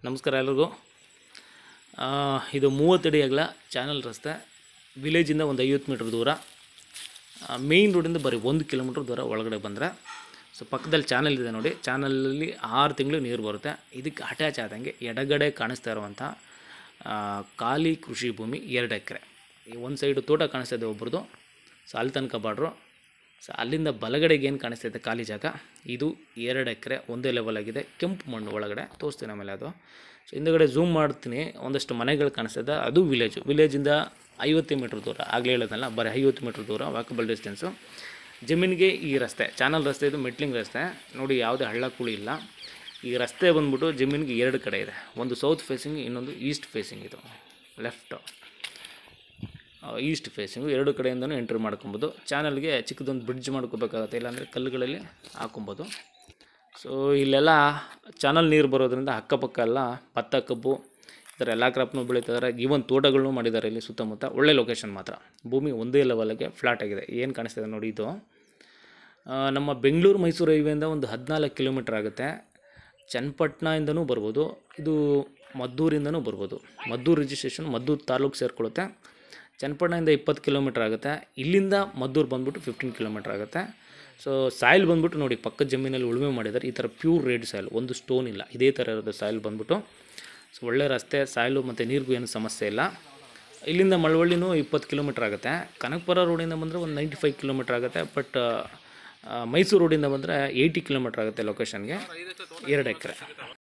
ನಮಸ್ಕಾರ ಎಲ್ರಿಗೂ ಆ, ಇದು ಮೂವತ್ತಡಿ ಅಗಲ ಚಾನಲ್ ರಸ್ತೆ ವಿಲೇಜಿಂದ ಒಂದು ಐವತ್ತು ಮೀಟ್ರ್ ದೂರ ಮೇಯ್ನ್ ರೋಡಿಂದ ಬರೀ ಒಂದು ಕಿಲೋಮೀಟ್ರ್ ದೂರ ಒಳಗಡೆ ಬಂದರೆ ಸೊ ಪಕ್ಕದಲ್ಲಿ ಚಾನಲ್ ಇದೆ ನೋಡಿ ಚಾನಲಲ್ಲಿ ಆರು ತಿಂಗಳು ನೀರು ಬರುತ್ತೆ ಇದಕ್ಕೆ ಅಟ್ಯಾಚ್ ಆದಂಗೆ ಎಡಗಡೆ ಕಾಣಿಸ್ತಾ ಇರುವಂಥ ಆ, ಖಾಲಿ ಕೃಷಿ ಭೂಮಿ ಎರಡು ಎಕರೆ ಈ ಒಂದು ಸೈಡು ತೋಟ ಕಾಣಿಸ್ತಾ ಇದೆ ಒಬ್ರದ್ದು ಸೊ ಅಲ್ಲಿ ತನಕ ಬಾಡ್ರು ಸೊ ಅಲ್ಲಿಂದ ಬಲಗಡೆಗೆ ಏನು ಕಾಣಿಸ್ತೈತೆ ಖಾಲಿ ಜಾಗ ಇದು ಎರಡು ಎಕರೆ ಒಂದೇ ಲೆವೆಲ್ ಆಗಿದೆ ಕೆಂಪು ಮಣ್ಣು ಒಳಗಡೆ ತೋರಿಸ್ತೀನಿ ಆಮೇಲೆ ಅದು ಸೊ ಹಿಂದುಗಡೆ ಝೂಮ್ ಮಾಡ್ತೀನಿ ಒಂದಷ್ಟು ಮನೆಗಳು ಕಾಣಿಸ್ತದೆ ಅದು ವಿಲೇಜು ವಿಲೇಜಿಂದ ಐವತ್ತು ಮೀಟ್ರ್ ದೂರ ಆಗಲೇ ಹೇಳೋದಲ್ಲ ಬರೀ ಐವತ್ತು ಮೀಟ್ರ್ ದೂರ ವಾಕಬಲ್ ಡಿಸ್ಟೆನ್ಸು ಜಮೀನಿಗೆ ಈ ರಸ್ತೆ ಚಾನಲ್ ರಸ್ತೆ ಇದು ಮೆಟ್ಲಿಂಗ್ ರಸ್ತೆ ನೋಡಿ ಯಾವುದೇ ಹಳ್ಳ ಕುಳಿ ಇಲ್ಲ ಈ ರಸ್ತೆ ಬಂದ್ಬಿಟ್ಟು ಜಮೀನಿಗೆ ಎರಡು ಕಡೆ ಇದೆ ಒಂದು ಸೌತ್ ಫೇಸಿಂಗ್ ಇನ್ನೊಂದು ಈಸ್ಟ್ ಫೇಸಿಂಗ್ ಇದು ಲೆಫ್ಟು ಈಸ್ಟ್ ಫೇಸಿಂಗು ಎರಡು ಕಡೆಯಿಂದನೂ ಎಂಟ್ರಿ ಮಾಡ್ಕೊಬೋದು ಚಾನಲ್ಗೆ ಚಿಕ್ಕದೊಂದು ಬ್ರಿಡ್ಜ್ ಮಾಡ್ಕೋಬೇಕಾಗತ್ತೆ ಇಲ್ಲಾಂದರೆ ಕಲ್ಲುಗಳಲ್ಲಿ ಹಾಕೊಬೋದು ಸೊ ಇಲ್ಲೆಲ್ಲ ಚಾನಲ್ ನೀರು ಬರೋದ್ರಿಂದ ಅಕ್ಕಪಕ್ಕ ಎಲ್ಲ ಭತ್ತ ಕಬ್ಬು ಈ ಥರ ಎಲ್ಲ ಕ್ರಾಪ್ನು ಬೆಳೀತಿದ್ದಾರೆ ಈವನ್ ತೋಟಗಳನ್ನೂ ಮಾಡಿದ್ದಾರೆ ಇಲ್ಲಿ ಸುತ್ತಮುತ್ತ ಒಳ್ಳೆ ಲೊಕೇಶನ್ ಮಾತ್ರ ಭೂಮಿ ಒಂದೇ ಲೆವೆಲ್ಗೆ ಫ್ಲಾಟ್ ಆಗಿದೆ ಏನು ಕಾಣಿಸ್ತಿದೆ ನೋಡಿ ಇದು ಆ, ನಮ್ಮ ಬೆಂಗಳೂರು ಮೈಸೂರು ಹೈವೇಯಿಂದ ಒಂದು ಹದಿನಾಲ್ಕು ಕಿಲೋಮೀಟ್ರ್ ಆಗುತ್ತೆ ಚನ್ನಪಟ್ಟಣದಿಂದನೂ ಬರ್ಬೋದು ಇದು ಮದ್ದೂರಿಂದನೂ ಬರ್ಬೋದು ಮದ್ದೂರು ರಿಜಿಸ್ಟ್ರೇಷನ್ ಮದ್ದೂರು ತಾಲೂಕು ಸೇರಿಕೊಳ್ಳುತ್ತೆ ಚನ್ನಪಟ್ಟಣದಿಂದ ಇಪ್ಪತ್ತು ಕಿಲೋಮೀಟ್ರ್ ಆಗುತ್ತೆ ಇಲ್ಲಿಂದ ಮದ್ದೂರು ಬಂದ್ಬಿಟ್ಟು ಫಿಫ್ಟೀನ್ ಕಿಲೋಮೀಟ್ರ್ ಆಗುತ್ತೆ ಸೊ ಸಾಯಿಲ್ ಬಂದ್ಬಿಟ್ಟು ನೋಡಿ ಪಕ್ಕದ ಜಮೀನಲ್ಲಿ ಉಳುಮೆ ಮಾಡಿದ್ದಾರೆ ಈ ಥರ ಪ್ಯೂರ್ ರೆಡ್ ಸಾಯಿಲ್ ಒಂದು ಸ್ಟೋನ್ ಇಲ್ಲ ಇದೇ ಥರ ಇರೋದು ಸಾಯಿಲ್ ಬಂದ್ಬಿಟ್ಟು ಸೊ ಒಳ್ಳೆ ರಸ್ತೆ ಸಾಯಿಲು ಮತ್ತು ನೀರಿಗೂ ಏನು ಸಮಸ್ಯೆ ಇಲ್ಲ ಇಲ್ಲಿಂದ ಮಳವಳ್ಳಿನೂ ಇಪ್ಪತ್ತು ಕಿಲೋಮೀಟ್ರ್ ಆಗುತ್ತೆ ಕನಕಪುರ ರೋಡಿಂದ ಬಂದರೆ ಒಂದು ನೈಂಟಿ ಫೈವ್ ಕಿಲೋಮೀಟ್ರ್ ಆಗುತ್ತೆ ಬಟ್ ಮೈಸೂರು ರೋಡಿಂದ ಬಂದರೆ ಏಯ್ಟಿ ಕಿಲೋಮೀಟ್ರ್ ಆಗುತ್ತೆ ಲೊಕೇಶನ್ಗೆ ಎರಡು ಎಕರೆ